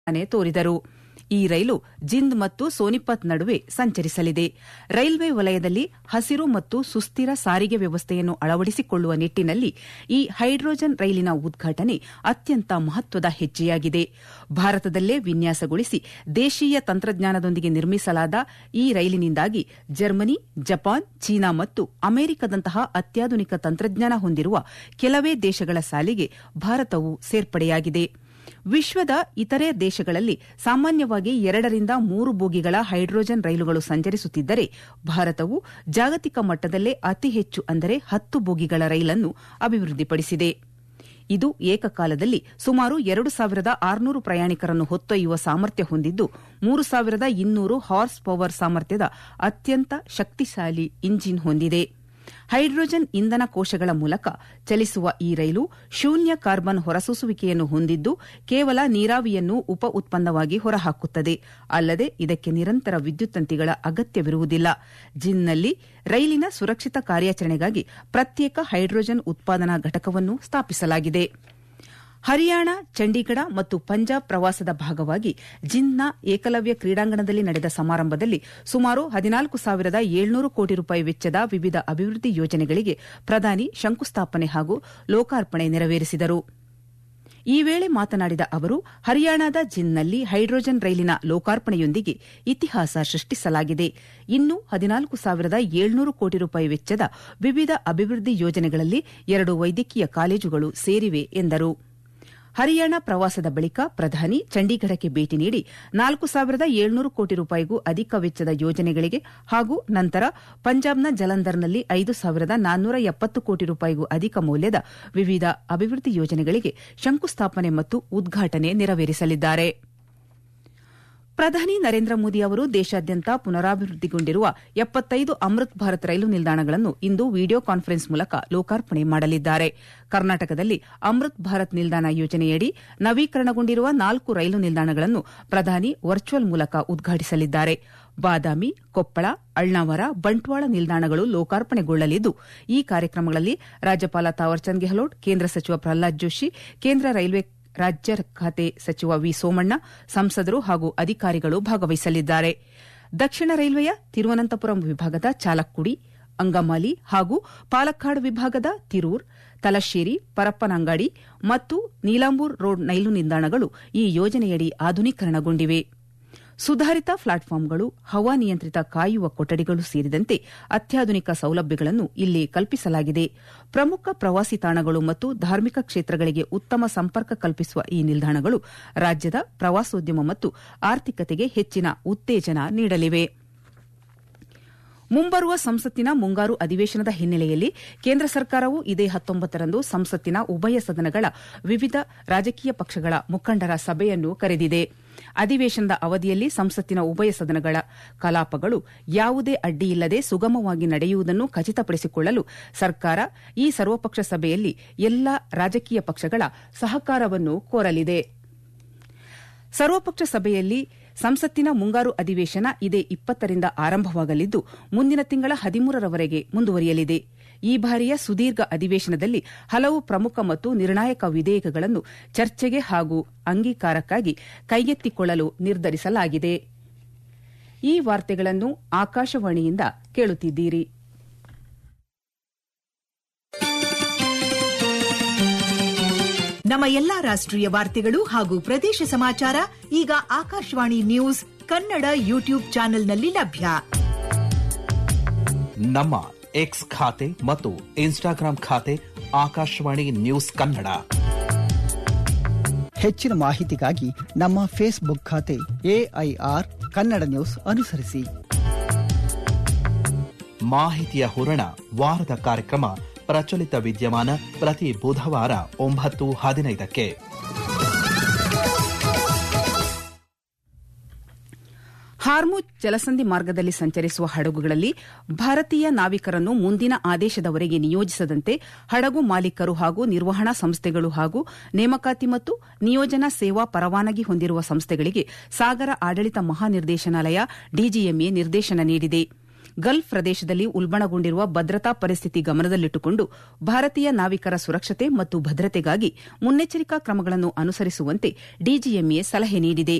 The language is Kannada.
ತೋರಿದರು ಈ ರೈಲು ಜಿಂದ್ ಮತ್ತು ಸೋನಿಪತ್ ನಡುವೆ ಸಂಚರಿಸಲಿದೆ ರೈಲ್ವೆ ವಲಯದಲ್ಲಿ ಹಸಿರು ಮತ್ತು ಸುಸ್ಥಿರ ಸಾರಿಗೆ ವ್ಯವಸ್ಥೆಯನ್ನು ಅಳವಡಿಸಿಕೊಳ್ಳುವ ನಿಟ್ಟಿನಲ್ಲಿ ಈ ಹೈಡ್ರೋಜನ್ ರೈಲಿನ ಉದ್ಘಾಟನೆ ಅತ್ಯಂತ ಮಹತ್ವದ ಹೆಜ್ಜೆಯಾಗಿದೆ ಭಾರತದಲ್ಲೇ ವಿನ್ಯಾಸಗೊಳಿಸಿ ದೇಶೀಯ ತಂತ್ರಜ್ಞಾನದೊಂದಿಗೆ ನಿರ್ಮಿಸಲಾದ ಈ ರೈಲಿನಿಂದಾಗಿ ಜರ್ಮನಿ ಜಪಾನ್ ಚೀನಾ ಮತ್ತು ಅಮೆರಿಕದಂತಹ ಅತ್ಯಾಧುನಿಕ ತಂತ್ರಜ್ಞಾನ ಹೊಂದಿರುವ ಕೆಲವೇ ದೇಶಗಳ ಸಾಲಿಗೆ ಭಾರತವು ಸೇರ್ಪಡೆಯಾಗಿದೆ ವಿಶ್ವದ ಇತರೆ ದೇಶಗಳಲ್ಲಿ ಸಾಮಾನ್ಯವಾಗಿ ಎರಡರಿಂದ ಮೂರು ಬೋಗಿಗಳ ಹೈಡ್ರೋಜನ್ ರೈಲುಗಳು ಸಂಚರಿಸುತ್ತಿದ್ದರೆ ಭಾರತವು ಜಾಗತಿಕ ಮಟ್ಟದಲ್ಲೇ ಅತಿ ಹೆಚ್ಚು ಅಂದರೆ ಹತ್ತು ಬೋಗಿಗಳ ರೈಲನ್ನು ಅಭಿವೃದ್ಧಿಪಡಿಸಿದೆ ಇದು ಏಕಕಾಲದಲ್ಲಿ ಸುಮಾರು ಎರಡು ಸಾವಿರದ ಆರುನೂರು ಪ್ರಯಾಣಿಕರನ್ನು ಹೊತ್ತೊಯ್ಯುವ ಸಾಮರ್ಥ್ಯ ಹೊಂದಿದ್ದು ಮೂರು ಸಾವಿರದ ಇನ್ನೂರು ಹಾರ್ಸ್ ಪವರ್ ಸಾಮರ್ಥ್ಯದ ಅತ್ಯಂತ ಶಕ್ತಿಶಾಲಿ ಇಂಜಿನ್ ಹೊಂದಿದೆ ಹೈಡ್ರೋಜನ್ ಇಂಧನ ಕೋಶಗಳ ಮೂಲಕ ಚಲಿಸುವ ಈ ರೈಲು ಶೂನ್ಯ ಕಾರ್ಬನ್ ಹೊರಸೂಸುವಿಕೆಯನ್ನು ಹೊಂದಿದ್ದು ಕೇವಲ ನೀರಾವಿಯನ್ನು ಉಪ ಉತ್ಪನ್ನವಾಗಿ ಹೊರಹಾಕುತ್ತದೆ ಅಲ್ಲದೆ ಇದಕ್ಕೆ ನಿರಂತರ ವಿದ್ಯುತ್ ತಂತಿಗಳ ಅಗತ್ಯವಿರುವುದಿಲ್ಲ ಜಿನ್ನಲ್ಲಿ ರೈಲಿನ ಸುರಕ್ಷಿತ ಕಾರ್ಯಾಚರಣೆಗಾಗಿ ಪ್ರತ್ಯೇಕ ಹೈಡ್ರೋಜನ್ ಉತ್ಪಾದನಾ ಘಟಕವನ್ನು ಸ್ಥಾಪಿಸಲಾಗಿದೆ ಹರಿಯಾಣ ಚಂಡೀಗಢ ಮತ್ತು ಪಂಜಾಬ್ ಪ್ರವಾಸದ ಭಾಗವಾಗಿ ಜಿನ್ನ ಏಕಲವ್ಯ ಕ್ರೀಡಾಂಗಣದಲ್ಲಿ ನಡೆದ ಸಮಾರಂಭದಲ್ಲಿ ಸುಮಾರು ಹದಿನಾಲ್ಕು ಸಾವಿರದ ಏಳ್ನೂರು ಕೋಟಿ ರೂಪಾಯಿ ವೆಚ್ಚದ ವಿವಿಧ ಅಭಿವೃದ್ಧಿ ಯೋಜನೆಗಳಿಗೆ ಪ್ರಧಾನಿ ಶಂಕುಸ್ಥಾಪನೆ ಹಾಗೂ ಲೋಕಾರ್ಪಣೆ ನೆರವೇರಿಸಿದರು ಈ ವೇಳೆ ಮಾತನಾಡಿದ ಅವರು ಹರಿಯಾಣದ ಜಿನ್ನಲ್ಲಿ ಹೈಡ್ರೋಜನ್ ರೈಲಿನ ಲೋಕಾರ್ಪಣೆಯೊಂದಿಗೆ ಇತಿಹಾಸ ಸೃಷ್ಟಿಸಲಾಗಿದೆ ಇನ್ನು ಹದಿನಾಲ್ಕು ಸಾವಿರದ ಏಳ್ನೂರು ಕೋಟಿ ರೂಪಾಯಿ ವೆಚ್ಚದ ವಿವಿಧ ಅಭಿವೃದ್ಧಿ ಯೋಜನೆಗಳಲ್ಲಿ ಎರಡು ವೈದ್ಯಕೀಯ ಕಾಲೇಜುಗಳು ಸೇರಿವೆ ಎಂದರು ಹರಿಯಾಣ ಪ್ರವಾಸದ ಬಳಿಕ ಪ್ರಧಾನಿ ಚಂಡೀಗಢಕ್ಕೆ ಭೇಟಿ ನೀಡಿ ನಾಲ್ಕು ಸಾವಿರದ ಏಳ್ನೂರು ಕೋಟಿ ರೂಪಾಯಿಗೂ ಅಧಿಕ ವೆಚ್ಚದ ಯೋಜನೆಗಳಿಗೆ ಹಾಗೂ ನಂತರ ಪಂಜಾಬ್ನ ಜಲಂಧರ್ನಲ್ಲಿ ಐದು ಸಾವಿರದ ನಾನ್ನೂರ ಎಪ್ಪತ್ತು ಕೋಟಿ ರೂಪಾಯಿಗೂ ಅಧಿಕ ಮೌಲ್ಯದ ವಿವಿಧ ಅಭಿವೃದ್ಧಿ ಯೋಜನೆಗಳಿಗೆ ಶಂಕುಸ್ಥಾಪನೆ ಮತ್ತು ಉದ್ಘಾಟನೆ ನೆರವೇರಿಸಲಿದ್ದಾರೆ ಪ್ರಧಾನಿ ನರೇಂದ್ರ ಮೋದಿ ಅವರು ದೇಶಾದ್ಯಂತ ಪುನರಾಭಿವೃದ್ಧಿಗೊಂಡಿರುವ ಎಪ್ಪತ್ತೈದು ಅಮೃತ್ ಭಾರತ್ ರೈಲು ನಿಲ್ದಾಣಗಳನ್ನು ಇಂದು ವಿಡಿಯೋ ಕಾನ್ಫರೆನ್ಸ್ ಮೂಲಕ ಲೋಕಾರ್ಪಣೆ ಮಾಡಲಿದ್ದಾರೆ ಕರ್ನಾಟಕದಲ್ಲಿ ಅಮೃತ್ ಭಾರತ್ ನಿಲ್ದಾಣ ಯೋಜನೆಯಡಿ ನವೀಕರಣಗೊಂಡಿರುವ ನಾಲ್ಕು ರೈಲು ನಿಲ್ದಾಣಗಳನ್ನು ಪ್ರಧಾನಿ ವರ್ಚುವಲ್ ಮೂಲಕ ಉದ್ಘಾಟಿಸಲಿದ್ದಾರೆ ಬಾದಾಮಿ ಕೊಪ್ಪಳ ಅಳ್ನಾವರ ಬಂಟ್ವಾಳ ನಿಲ್ದಾಣಗಳು ಲೋಕಾರ್ಪಣೆಗೊಳ್ಳಲಿದ್ದು ಈ ಕಾರ್ಯಕ್ರಮಗಳಲ್ಲಿ ರಾಜ್ಯಪಾಲ ತಾವರ್ಚಂದ್ ಗೆಹ್ಲೋಟ್ ಕೇಂದ್ರ ಸಚಿವ ಪ್ರಹ್ಲಾದ್ ಜೋಶಿ ಕೇಂದ್ರ ರೈಲ್ವೆ ರಾಜ್ಯ ಖಾತೆ ಸಚಿವ ವಿ ಸೋಮಣ್ಣ ಸಂಸದರು ಹಾಗೂ ಅಧಿಕಾರಿಗಳು ಭಾಗವಹಿಸಲಿದ್ದಾರೆ ದಕ್ಷಿಣ ರೈಲ್ವೆಯ ತಿರುವನಂತಪುರಂ ವಿಭಾಗದ ಚಾಲಕ್ಕುಡಿ ಅಂಗಮಾಲಿ ಹಾಗೂ ಪಾಲಕ್ಕಾಡ್ ವಿಭಾಗದ ತಿರೂರ್ ತಲಶ್ಶೇರಿ ಪರಪ್ಪನಂಗಾಡಿ ಮತ್ತು ನೀಲಾಂಬೂರ್ ರೋಡ್ ರೈಲು ನಿಲ್ದಾಣಗಳು ಈ ಯೋಜನೆಯಡಿ ಆಧುನೀಕರಣಗೊಂಡಿವೆ ಸುಧಾರಿತ ಪ್ಲಾಟ್ಫಾರ್ಮ್ಗಳು ಹವಾನಿಯಂತ್ರಿತ ಕಾಯುವ ಕೊಠಡಿಗಳು ಸೇರಿದಂತೆ ಅತ್ಯಾಧುನಿಕ ಸೌಲಭ್ಯಗಳನ್ನು ಇಲ್ಲಿ ಕಲ್ಪಿಸಲಾಗಿದೆ ಪ್ರಮುಖ ಪ್ರವಾಸಿ ತಾಣಗಳು ಮತ್ತು ಧಾರ್ಮಿಕ ಕ್ಷೇತ್ರಗಳಿಗೆ ಉತ್ತಮ ಸಂಪರ್ಕ ಕಲ್ಪಿಸುವ ಈ ನಿಲ್ದಾಣಗಳು ರಾಜ್ಯದ ಪ್ರವಾಸೋದ್ಯಮ ಮತ್ತು ಆರ್ಥಿಕತೆಗೆ ಹೆಚ್ಚಿನ ಉತ್ತೇಜನ ನೀಡಲಿವೆ ಮುಂಬರುವ ಸಂಸತ್ತಿನ ಮುಂಗಾರು ಅಧಿವೇಶನದ ಹಿನ್ನೆಲೆಯಲ್ಲಿ ಕೇಂದ್ರ ಸರ್ಕಾರವು ಇದೇ ಹತ್ತೊಂಬತ್ತರಂದು ಸಂಸತ್ತಿನ ಉಭಯ ಸದನಗಳ ವಿವಿಧ ರಾಜಕೀಯ ಪಕ್ಷಗಳ ಮುಖಂಡರ ಸಭೆಯನ್ನು ಕರೆದಿದೆ ಅಧಿವೇಶನದ ಅವಧಿಯಲ್ಲಿ ಸಂಸತ್ತಿನ ಉಭಯ ಸದನಗಳ ಕಲಾಪಗಳು ಯಾವುದೇ ಅಡ್ಡಿಯಿಲ್ಲದೆ ಸುಗಮವಾಗಿ ನಡೆಯುವುದನ್ನು ಖಚಿತಪಡಿಸಿಕೊಳ್ಳಲು ಸರ್ಕಾರ ಈ ಸರ್ವಪಕ್ಷ ಸಭೆಯಲ್ಲಿ ಎಲ್ಲಾ ರಾಜಕೀಯ ಪಕ್ಷಗಳ ಸಹಕಾರವನ್ನು ಕೋರಲಿದೆ ಸರ್ವಪಕ್ಷ ಸಭೆಯಲ್ಲಿ ಸಂಸತ್ತಿನ ಮುಂಗಾರು ಅಧಿವೇಶನ ಇದೇ ಇಪ್ಪತ್ತರಿಂದ ಆರಂಭವಾಗಲಿದ್ದು ಮುಂದಿನ ತಿಂಗಳ ಹದಿಮೂರರವರೆಗೆ ಮುಂದುವರಿಯಲಿದೆ ಈ ಬಾರಿಯ ಸುದೀರ್ಘ ಅಧಿವೇಶನದಲ್ಲಿ ಹಲವು ಪ್ರಮುಖ ಮತ್ತು ನಿರ್ಣಾಯಕ ವಿಧೇಯಕಗಳನ್ನು ಚರ್ಚೆಗೆ ಹಾಗೂ ಅಂಗೀಕಾರಕ್ಕಾಗಿ ಕೈಗೆತ್ತಿಕೊಳ್ಳಲು ನಿರ್ಧರಿಸಲಾಗಿದೆ ಈ ವಾರ್ತೆಗಳನ್ನು ಆಕಾಶವಾಣಿಯಿಂದ ಕೇಳುತ್ತಿದ್ದೀರಿ ನಮ್ಮ ಎಲ್ಲಾ ರಾಷ್ಟ್ರೀಯ ವಾರ್ತೆಗಳು ಹಾಗೂ ಪ್ರದೇಶ ಸಮಾಚಾರ ಈಗ ಆಕಾಶವಾಣಿ ನ್ಯೂಸ್ ಕನ್ನಡ ಯೂಟ್ಯೂಬ್ ಚಾನೆಲ್ನಲ್ಲಿ ಲಭ್ಯ ನಮ್ಮ ಎಕ್ಸ್ ಖಾತೆ ಮತ್ತು ಇನ್ಸ್ಟಾಗ್ರಾಂ ಖಾತೆ ಆಕಾಶವಾಣಿ ನ್ಯೂಸ್ ಕನ್ನಡ ಹೆಚ್ಚಿನ ಮಾಹಿತಿಗಾಗಿ ನಮ್ಮ ಫೇಸ್ಬುಕ್ ಖಾತೆ ಎಐಆರ್ ಕನ್ನಡ ನ್ಯೂಸ್ ಅನುಸರಿಸಿ ಮಾಹಿತಿಯ ಹೂರಣ ವಾರದ ಕಾರ್ಯಕ್ರಮ ಪ್ರಚಲಿತ ವಿದ್ಯಮಾನ ಪ್ರತಿ ಬುಧವಾರ ಒಂಬತ್ತು ಹದಿನೈದಕ್ಕೆ ಹಾರ್ಮುಜ್ ಜಲಸಂಧಿ ಮಾರ್ಗದಲ್ಲಿ ಸಂಚರಿಸುವ ಹಡಗುಗಳಲ್ಲಿ ಭಾರತೀಯ ನಾವಿಕರನ್ನು ಮುಂದಿನ ಆದೇಶದವರೆಗೆ ನಿಯೋಜಿಸದಂತೆ ಹಡಗು ಮಾಲೀಕರು ಹಾಗೂ ನಿರ್ವಹಣಾ ಸಂಸ್ಥೆಗಳು ಹಾಗೂ ನೇಮಕಾತಿ ಮತ್ತು ನಿಯೋಜನಾ ಸೇವಾ ಪರವಾನಗಿ ಹೊಂದಿರುವ ಸಂಸ್ಥೆಗಳಿಗೆ ಸಾಗರ ಆಡಳಿತ ಮಹಾನಿರ್ದೇಶನಾಲಯ ಡಿಜಿಎಂಎ ನಿರ್ದೇಶನ ನೀಡಿದೆ ಗಲ್ಫ್ ಪ್ರದೇಶದಲ್ಲಿ ಉಲ್ಬಣಗೊಂಡಿರುವ ಭದ್ರತಾ ಪರಿಸ್ಥಿತಿ ಗಮನದಲ್ಲಿಟ್ಟುಕೊಂಡು ಭಾರತೀಯ ನಾವಿಕರ ಸುರಕ್ಷತೆ ಮತ್ತು ಭದ್ರತೆಗಾಗಿ ಮುನ್ನೆಚ್ಚರಿಕಾ ಕ್ರಮಗಳನ್ನು ಅನುಸರಿಸುವಂತೆ ಡಿಜಿಎಂಎ ಸಲಹೆ ನೀಡಿದೆ